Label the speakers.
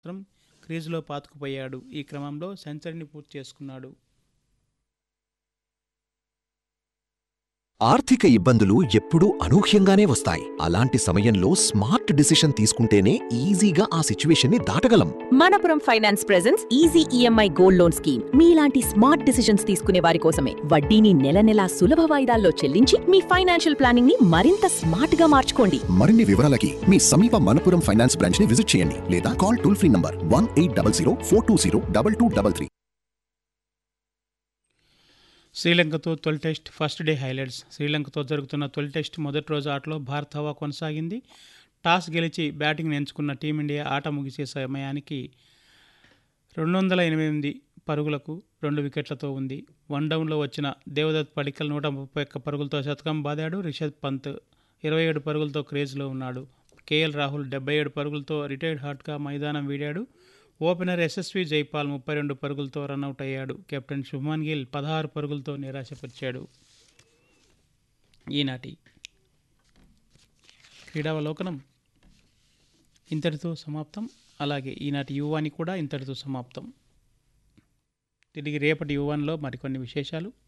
Speaker 1: మాత్రం క్రీజులో పాతుకుపోయాడు ఈ క్రమంలో సెంచరీని పూర్తి చేసుకున్నాడు
Speaker 2: ఆర్థిక ఇబ్బందులు ఎప్పుడూ అనూహ్యంగానే వస్తాయి అలాంటి సమయంలో స్మార్ట్ డిసిషన్ తీసుకుంటేనే ఈజీగా ఆ సిచ్యువేషన్ని దాటగలం
Speaker 3: Manappuram finance presence easy E M I gold loan scheme మీలాంటి స్మార్ట్ డిసిషన్స్ తీసుకునే వారి కోసమే వడ్డీని నెల నెలా సులభ వాయిదాల్లో చెల్లించి మీ ఫైనాన్షియల్ ప్లానింగ్ ని మరింత స్మార్ట్ గా మార్చుకోండి
Speaker 4: మరిన్ని వివరాలకి మీ సమీప మనపురం ఫైనాన్స్ బ్రాంచ్ ని విజిట్ చేయండి లేదా call toll free number one eight double zero four two zero double two double three
Speaker 1: శ్రీలంకతో తొలి టెస్ట్ ఫస్ట్ డే హైలైట్స్ శ్రీలంకతో జరుగుతున్న తొలి టెస్ట్ మొదటి రోజు ఆటలో భారత్ హవా కొనసాగింది టాస్ గెలిచి బ్యాటింగ్ ఎంచుకున్న టీమిండియా ఆట ముగిసే సమయానికి రెండు వందల ఎనిమిది పరుగులకు రెండు వికెట్లతో ఉంది వన్ డౌన్లో వచ్చిన దేవదత్ పడికల్ నూట ముప్పై ఒక్క పరుగులతో శతకం బాదాడు రిషబ్ పంత్ ఇరవై ఏడు పరుగులతో క్రేజ్లో ఉన్నాడు కేఎల్ రాహుల్ డెబ్బై ఏడు పరుగులతో రిటైర్డ్ హాట్గా మైదానం వీడాడు ఓపెనర్ ఎస్ఎస్వి జైపాల్ ముప్పై రెండు పరుగులతో రన్అట్ అయ్యాడు కెప్టెన్ శుభ్మన్ గిల్ పదహారు పరుగులతో నిరాశపరిచాడు ఈనాటి క్రీడావలోకనం ఇంతటితో సమాప్తం అలాగే ఈనాటి యువాని కూడా ఇంతటితో సమాప్తం తిరిగి రేపటి యువాన్లో మరికొన్ని విశేషాలు